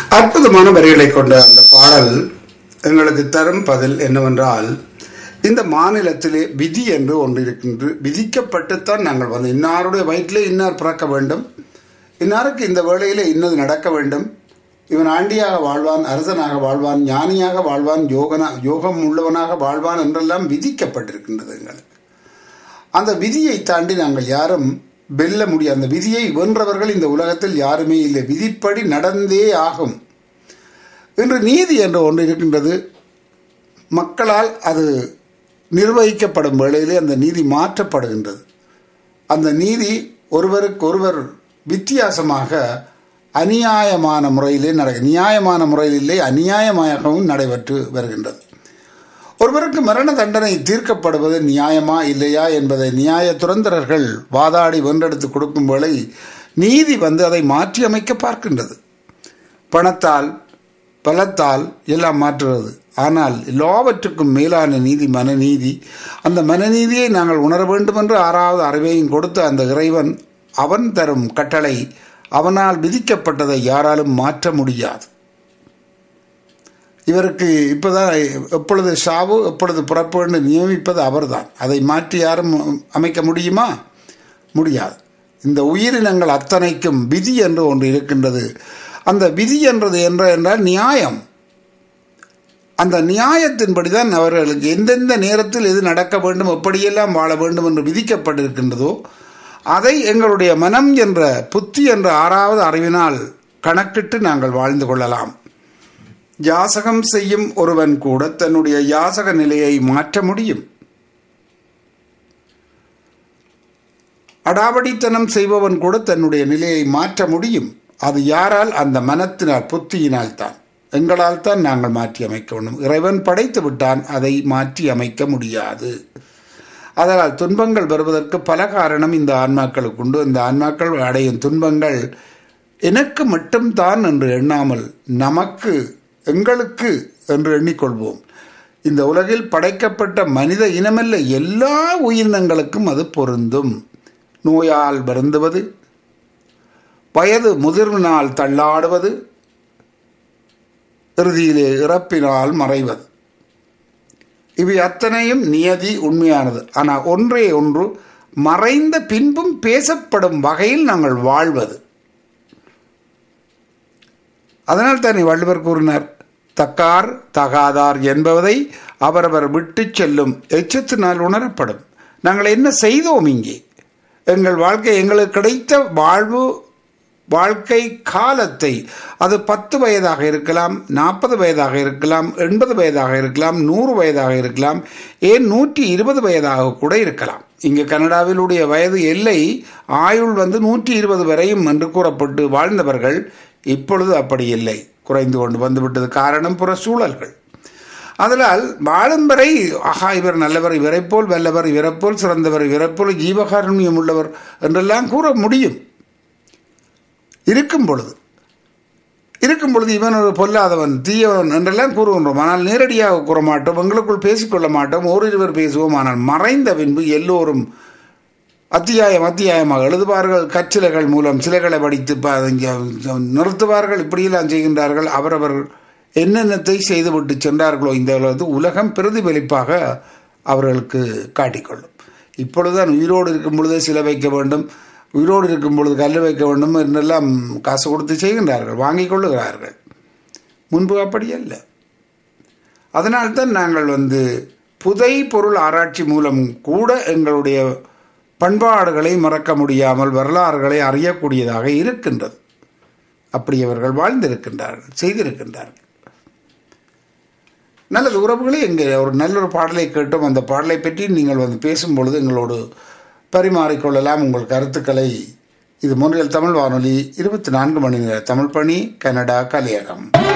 அற்புதமான வரிகளை கொண்ட அந்த பாடல் எங்களுக்கு தரும் பதில் என்னவென்றால் இந்த மாநிலத்திலே விதி என்று ஒன்று இருக்கின்ற விதிக்கப்பட்டுத்தான் நாங்கள் வந்து இன்னாருடைய வயிற்றிலே இன்னார் பிறக்க வேண்டும் இன்னாருக்கு இந்த வேளையிலே இன்னது நடக்க வேண்டும் இவன் ஆண்டியாக வாழ்வான் அரசனாக வாழ்வான் ஞானியாக வாழ்வான் யோகனா யோகம் உள்ளவனாக வாழ்வான் என்றெல்லாம் விதிக்கப்பட்டிருக்கின்றது எங்களுக்கு அந்த விதியை தாண்டி நாங்கள் யாரும் வெல்ல முடியாது அந்த விதியை வென்றவர்கள் இந்த உலகத்தில் யாருமே இல்லை விதிப்படி நடந்தே ஆகும் இன்று நீதி என்ற ஒன்று இருக்கின்றது மக்களால் அது நிர்வகிக்கப்படும் வேளையிலே அந்த நீதி மாற்றப்படுகின்றது அந்த நீதி ஒருவருக்கொருவர் வித்தியாசமாக அநியாயமான முறையிலே நட நியாயமான முறையிலே அநியாயமாகவும் நடைபெற்று வருகின்றது ஒருவருக்கு மரண தண்டனை தீர்க்கப்படுவது நியாயமா இல்லையா என்பதை நியாய துறந்தரர்கள் வாதாடி வென்றெடுத்து கொடுக்கும் வேளை நீதி வந்து அதை மாற்றி அமைக்க பார்க்கின்றது பணத்தால் பலத்தால் எல்லாம் மாற்றுறது ஆனால் எல்லாவற்றுக்கும் மேலான நீதி மனநீதி அந்த மனநீதியை நாங்கள் உணர வேண்டும் என்று ஆறாவது அறிவையும் கொடுத்த அந்த இறைவன் அவன் தரும் கட்டளை அவனால் விதிக்கப்பட்டதை யாராலும் மாற்ற முடியாது இவருக்கு இப்போதான் எப்பொழுது ஷாவு எப்பொழுது பிறப்பு என்று நியமிப்பது அவர்தான் அதை மாற்றி யாரும் அமைக்க முடியுமா முடியாது இந்த உயிரினங்கள் அத்தனைக்கும் விதி என்று ஒன்று இருக்கின்றது அந்த விதி என்றது என்ற என்றால் நியாயம் அந்த நியாயத்தின்படி தான் அவர்களுக்கு எந்தெந்த நேரத்தில் எது நடக்க வேண்டும் எப்படியெல்லாம் வாழ வேண்டும் என்று விதிக்கப்பட்டிருக்கின்றதோ அதை எங்களுடைய மனம் என்ற புத்தி என்ற ஆறாவது அறிவினால் கணக்கிட்டு நாங்கள் வாழ்ந்து கொள்ளலாம் யாசகம் செய்யும் ஒருவன் கூட தன்னுடைய யாசக நிலையை மாற்ற முடியும் அடாவடித்தனம் செய்பவன் கூட தன்னுடைய நிலையை மாற்ற முடியும் அது யாரால் அந்த மனத்தினால் புத்தியினால் தான் எங்களால் தான் நாங்கள் மாற்றி அமைக்க வேண்டும் இறைவன் படைத்து விட்டான் அதை மாற்றி அமைக்க முடியாது அதனால் துன்பங்கள் வருவதற்கு பல காரணம் இந்த ஆன்மாக்களுக்கு உண்டு இந்த ஆன்மாக்கள் அடையும் துன்பங்கள் எனக்கு மட்டும்தான் என்று எண்ணாமல் நமக்கு எங்களுக்கு என்று எண்ணிக்கொள்வோம் இந்த உலகில் படைக்கப்பட்ட மனித இனமல்ல எல்லா உயிரினங்களுக்கும் அது பொருந்தும் நோயால் வருந்துவது வயது முதிர்வினால் தள்ளாடுவது இறுதியிலே இறப்பினால் மறைவது இவை அத்தனையும் நியதி உண்மையானது ஆனால் ஒன்றே ஒன்று மறைந்த பின்பும் பேசப்படும் வகையில் நாங்கள் வாழ்வது அதனால் தானே வள்ளுவர் கூறினார் தக்கார் தகாதார் என்பதை அவரவர் விட்டு செல்லும் எச்சத்தினால் உணரப்படும் நாங்கள் என்ன செய்தோம் இங்கே எங்கள் வாழ்க்கை எங்களுக்கு கிடைத்த வாழ்வு வாழ்க்கை காலத்தை அது பத்து வயதாக இருக்கலாம் நாற்பது வயதாக இருக்கலாம் எண்பது வயதாக இருக்கலாம் நூறு வயதாக இருக்கலாம் ஏன் நூற்றி இருபது வயதாக கூட இருக்கலாம் இங்கு கனடாவிலுடைய வயது எல்லை ஆயுள் வந்து நூற்றி இருபது வரையும் என்று கூறப்பட்டு வாழ்ந்தவர்கள் இப்பொழுது அப்படி இல்லை குறைந்து கொண்டு வந்துவிட்டது காரணம் புற சூழல்கள் அதனால் வாழும் வரை ஆஹா இவர் நல்லவர் இவரை போல் வல்லவர் இவரை போல் சிறந்தவர் இவரை போல் ஜீவகாருண்யம் உள்ளவர் என்றெல்லாம் கூற முடியும் இருக்கும் பொழுது இருக்கும் பொழுது இவன் ஒரு பொல்லாதவன் தீயவன் என்றெல்லாம் கூறுகின்றோம் ஆனால் நேரடியாக கூற மாட்டோம் எங்களுக்குள் பேசிக்கொள்ள மாட்டோம் ஓரிருவர் பேசுவோம் ஆனால் மறைந்த பின்பு எல்லோரும் அத்தியாயம் அத்தியாயமாக எழுதுவார்கள் கச்சிலைகள் மூலம் சிலைகளை படித்து நிறுத்துவார்கள் இப்படியெல்லாம் செய்கின்றார்கள் அவரவர் என்னென்னத்தை செய்துவிட்டு சென்றார்களோ இந்த வந்து உலகம் பிரதிபலிப்பாக அவர்களுக்கு காட்டிக்கொள்ளும் இப்பொழுதுதான் உயிரோடு இருக்கும் பொழுதே சிலை வைக்க வேண்டும் உயிரோடு இருக்கும் பொழுது கல் வைக்க வேண்டும் என்றெல்லாம் காசு கொடுத்து செய்கின்றார்கள் வாங்கிக் கொள்ளுகிறார்கள் முன்பு அப்படி அல்ல அதனால்தான் நாங்கள் வந்து புதை பொருள் ஆராய்ச்சி மூலம் கூட எங்களுடைய பண்பாடுகளை மறக்க முடியாமல் வரலாறுகளை அறியக்கூடியதாக இருக்கின்றது அப்படி அவர்கள் வாழ்ந்திருக்கின்றார்கள் செய்திருக்கின்றார்கள் நல்லது உறவுகளே எங்கே ஒரு நல்ல ஒரு பாடலை கேட்டோம் அந்த பாடலை பற்றி நீங்கள் வந்து பேசும்பொழுது எங்களோடு பரிமாறிக்கொள்ளலாம் உங்கள் கருத்துக்களை இது முன்னில் தமிழ் வானொலி இருபத்தி நான்கு மணி நேர தமிழ் பணி கனடா கலையகம்